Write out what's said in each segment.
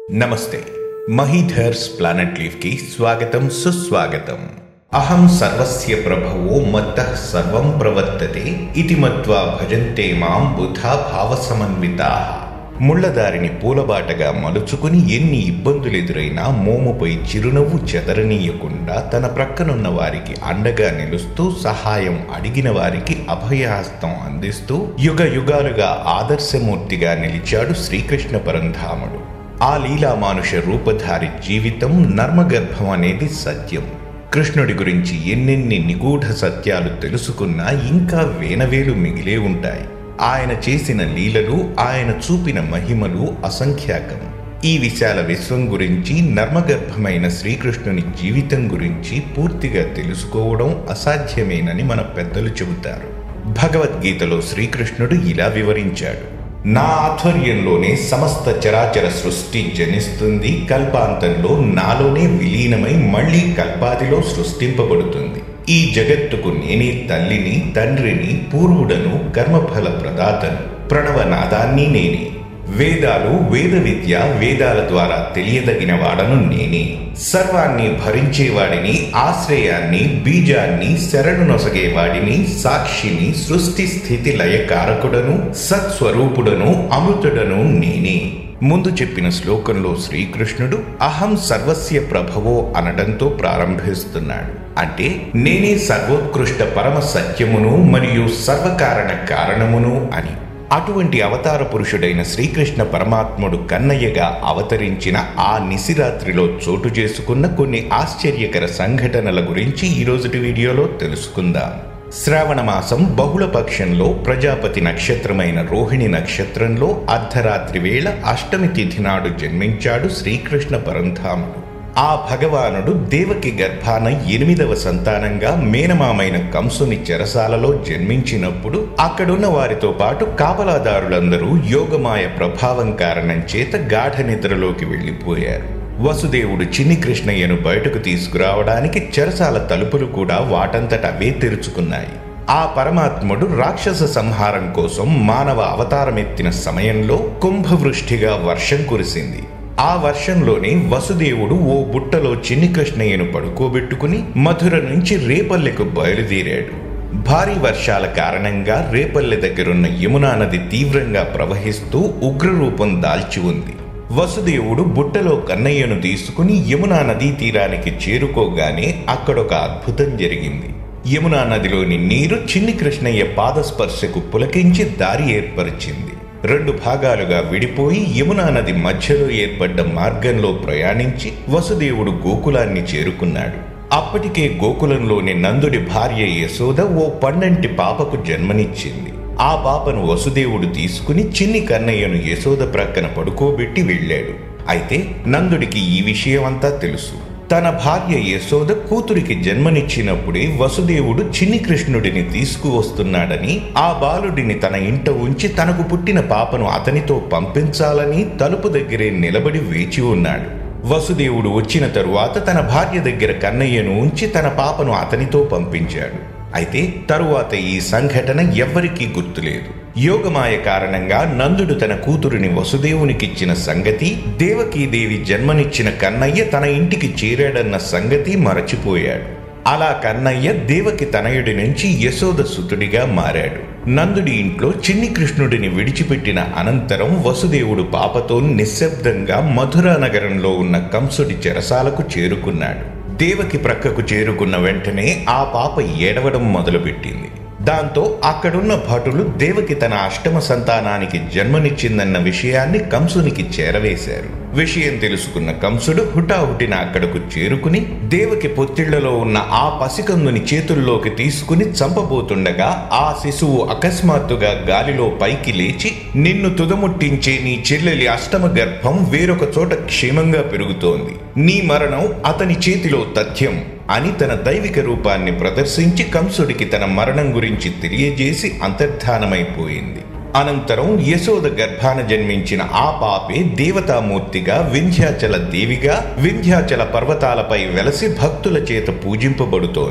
నమస్తే మహీధర్స్ planet leaf కి స్వాగతం సుస్వాగతం అహం సర్వస్య ప్రభవో మత్తః సర్వం ప్రవర్తతే ఇతి మత్వా భజంతే మాం బుధా భావ సమన్వితాః ముళ్ళదారిని పూలబాటగా మలుచుకుని ఎన్ని ఇబ్బందులు ఎదురైనా మోముపై చిరునవ్వు చెదరనీయకుండా తన ప్రక్కనున్న వారికి అండగా నిలుస్తూ సహాయం అడిగిన వారికి అభయహస్తం అందిస్తూ యుగ యుగాలుగా ఆదర్శమూర్తిగా నిలిచాడు శ్రీకృష్ణ పరంధాముడు ఆ లీలామానుష రూపధారి జీవితం నర్మగర్భం అనేది సత్యం కృష్ణుడి గురించి ఎన్నెన్ని నిగూఢ సత్యాలు తెలుసుకున్నా ఇంకా వేనవేలు మిగిలే ఉంటాయి ఆయన చేసిన లీలలు ఆయన చూపిన మహిమలు అసంఖ్యాకం ఈ విశాల విశ్వం గురించి నర్మగర్భమైన శ్రీకృష్ణుని జీవితం గురించి పూర్తిగా తెలుసుకోవడం అసాధ్యమేనని మన పెద్దలు చెబుతారు భగవద్గీతలో శ్రీకృష్ణుడు ఇలా వివరించాడు నా ఆధ్వర్యంలోనే సమస్త చరాచర సృష్టి జనిస్తుంది కల్పాంతంలో నాలోనే విలీనమై మళ్ళీ కల్పాదిలో సృష్టింపబడుతుంది ఈ జగత్తుకు నేనే తల్లిని తండ్రిని పూర్వుడను కర్మఫల ప్రదాతను ప్రణవనాదాన్ని నేనే వేదాలు వేద విద్య వేదాల ద్వారా తెలియదగిన వాడను నేనే సర్వాన్ని భరించేవాడిని ఆశ్రయాన్ని బీజాన్ని శరణు నొసగేవాడిని సాక్షిని సృష్టి స్థితి లయ కారకుడను సత్స్వరూపుడను అమృతుడను నేనే ముందు చెప్పిన శ్లోకంలో శ్రీకృష్ణుడు అహం సర్వస్య ప్రభవో అనడంతో ప్రారంభిస్తున్నాడు అంటే నేనే సర్వోత్కృష్ట పరమ సత్యమును మరియు సర్వకారణ కారణమును అని అటువంటి అవతార పురుషుడైన శ్రీకృష్ణ పరమాత్ముడు కన్నయ్యగా అవతరించిన ఆ నిశిరాత్రిలో చోటు చేసుకున్న కొన్ని ఆశ్చర్యకర సంఘటనల గురించి ఈరోజుటి వీడియోలో తెలుసుకుందాం శ్రావణ మాసం బహుళ పక్షంలో ప్రజాపతి నక్షత్రమైన రోహిణి నక్షత్రంలో అర్ధరాత్రి వేళ అష్టమి తిథి నాడు జన్మించాడు శ్రీకృష్ణ పరంధాముడు ఆ భగవానుడు దేవకి గర్భాన ఎనిమిదవ సంతానంగా మేనమామైన కంసుని చెరసాలలో జన్మించినప్పుడు అక్కడున్న వారితో పాటు కాపలాదారులందరూ యోగమాయ ప్రభావం కారణం చేత గాఢ నిద్రలోకి వెళ్ళిపోయారు వసుదేవుడు చిన్ని కృష్ణయ్యను బయటకు తీసుకురావడానికి చెరసాల తలుపులు కూడా వాటంతట అవే తెరుచుకున్నాయి ఆ పరమాత్ముడు రాక్షస సంహారం కోసం మానవ అవతారమెత్తిన సమయంలో కుంభవృష్టిగా వర్షం కురిసింది ఆ వర్షంలోనే వసుదేవుడు ఓ బుట్టలో చిన్ని కృష్ణయ్యను పడుకోబెట్టుకుని మధుర నుంచి రేపల్లెకు బయలుదేరాడు భారీ వర్షాల కారణంగా రేపల్లె దగ్గరున్న యమునా నది తీవ్రంగా ప్రవహిస్తూ ఉగ్రరూపం దాల్చి ఉంది వసుదేవుడు బుట్టలో కన్నయ్యను తీసుకుని యమునా నదీ తీరానికి చేరుకోగానే అక్కడొక అద్భుతం జరిగింది యమునా నదిలోని నీరు చిన్ని కృష్ణయ్య పాదస్పర్శకు పులకించి దారి ఏర్పరిచింది రెండు భాగాలుగా విడిపోయి యమునా నది మధ్యలో ఏర్పడ్డ మార్గంలో ప్రయాణించి వసుదేవుడు గోకులాన్ని చేరుకున్నాడు అప్పటికే గోకులంలోని నందుడి భార్య యశోద ఓ పండంటి పాపకు జన్మనిచ్చింది ఆ పాపను వసుదేవుడు తీసుకుని చిన్ని కన్నయ్యను యశోద ప్రక్కన పడుకోబెట్టి వెళ్ళాడు అయితే నందుడికి ఈ విషయం అంతా తెలుసు తన భార్య యశోద కూతురికి జన్మనిచ్చినప్పుడే వసుదేవుడు చిన్ని కృష్ణుడిని తీసుకువస్తున్నాడని ఆ బాలుడిని తన ఇంట ఉంచి తనకు పుట్టిన పాపను అతనితో పంపించాలని తలుపు దగ్గరే నిలబడి వేచి ఉన్నాడు వసుదేవుడు వచ్చిన తరువాత తన భార్య దగ్గర కన్నయ్యను ఉంచి తన పాపను అతనితో పంపించాడు అయితే తరువాత ఈ సంఘటన ఎవ్వరికీ గుర్తులేదు యోగమాయ కారణంగా నందుడు తన కూతురిని వసుదేవునికిచ్చిన సంగతి దేవకీదేవి జన్మనిచ్చిన కన్నయ్య తన ఇంటికి చేరాడన్న సంగతి మరచిపోయాడు అలా కన్నయ్య దేవకి తనయుడి నుంచి యశోద సుతుడిగా మారాడు నందుడి ఇంట్లో చిన్ని కృష్ణుడిని విడిచిపెట్టిన అనంతరం వసుదేవుడు పాపతో నిశ్శబ్దంగా మధురా నగరంలో ఉన్న కంసుడి చెరసాలకు చేరుకున్నాడు దేవకి ప్రక్కకు చేరుకున్న వెంటనే ఆ పాప ఏడవడం మొదలుపెట్టింది దాంతో అక్కడున్న భటులు దేవకి తన అష్టమ సంతానానికి జన్మనిచ్చిందన్న విషయాన్ని కంసునికి చేరవేశారు విషయం తెలుసుకున్న కంసుడు హుటాహుటిన అక్కడకు చేరుకుని దేవకి పొత్తిళ్లలో ఉన్న ఆ పసికందుని చేతుల్లోకి తీసుకుని చంపబోతుండగా ఆ శిశువు అకస్మాత్తుగా గాలిలో పైకి లేచి నిన్ను తుదముట్టించే నీ చెల్లెలి అష్టమ గర్భం వేరొక చోట క్షేమంగా పెరుగుతోంది నీ మరణం అతని చేతిలో తథ్యం అని తన దైవిక రూపాన్ని ప్రదర్శించి కంసుడికి తన మరణం గురించి తెలియజేసి అంతర్ధానమైపోయింది అనంతరం యశోద గర్భాన జన్మించిన ఆ పాపే దేవతామూర్తిగా వింధ్యాచల దేవిగా వింధ్యాచల పర్వతాలపై వెలసి భక్తుల చేత పూజింపబడుతోంది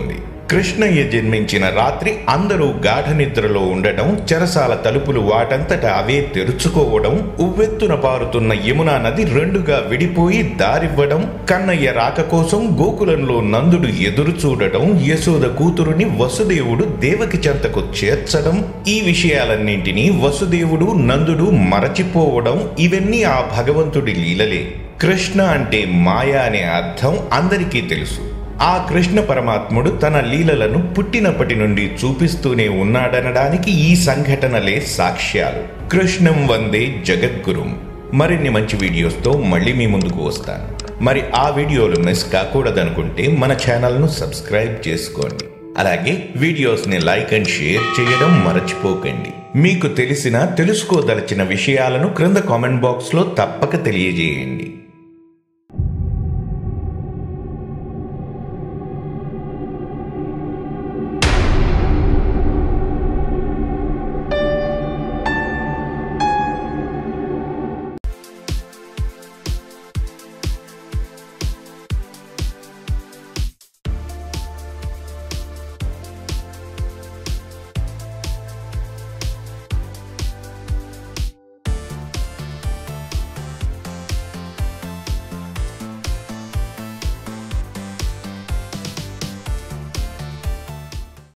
కృష్ణయ్య జన్మించిన రాత్రి అందరూ గాఢ నిద్రలో ఉండటం చెరసాల తలుపులు వాటంతట అవే తెరుచుకోవడం ఉవ్వెత్తున పారుతున్న యమునా నది రెండుగా విడిపోయి దారివ్వడం కన్నయ్య రాక కోసం గోకులంలో నందుడు ఎదురు చూడటం యశోద కూతురుని వసుదేవుడు దేవకి చెంతకు చేర్చడం ఈ విషయాలన్నింటినీ వసుదేవుడు నందుడు మరచిపోవడం ఇవన్నీ ఆ భగవంతుడి లీలలే కృష్ణ అంటే మాయ అనే అర్థం అందరికీ తెలుసు ఆ కృష్ణ పరమాత్ముడు తన లీలలను పుట్టినప్పటి నుండి చూపిస్తూనే ఉన్నాడనడానికి ఈ సంఘటనలే సాక్ష్యాలు కృష్ణం వందే జగద్గురుం మరిన్ని మంచి వీడియోస్తో మళ్ళీ మీ ముందుకు వస్తాను మరి ఆ వీడియోలు మిస్ కాకూడదనుకుంటే మన ఛానల్ను సబ్స్క్రైబ్ చేసుకోండి అలాగే వీడియోస్ని లైక్ అండ్ షేర్ చేయడం మరచిపోకండి మీకు తెలిసిన తెలుసుకోదలిచిన విషయాలను క్రింద కామెంట్ బాక్స్లో తప్పక తెలియజేయండి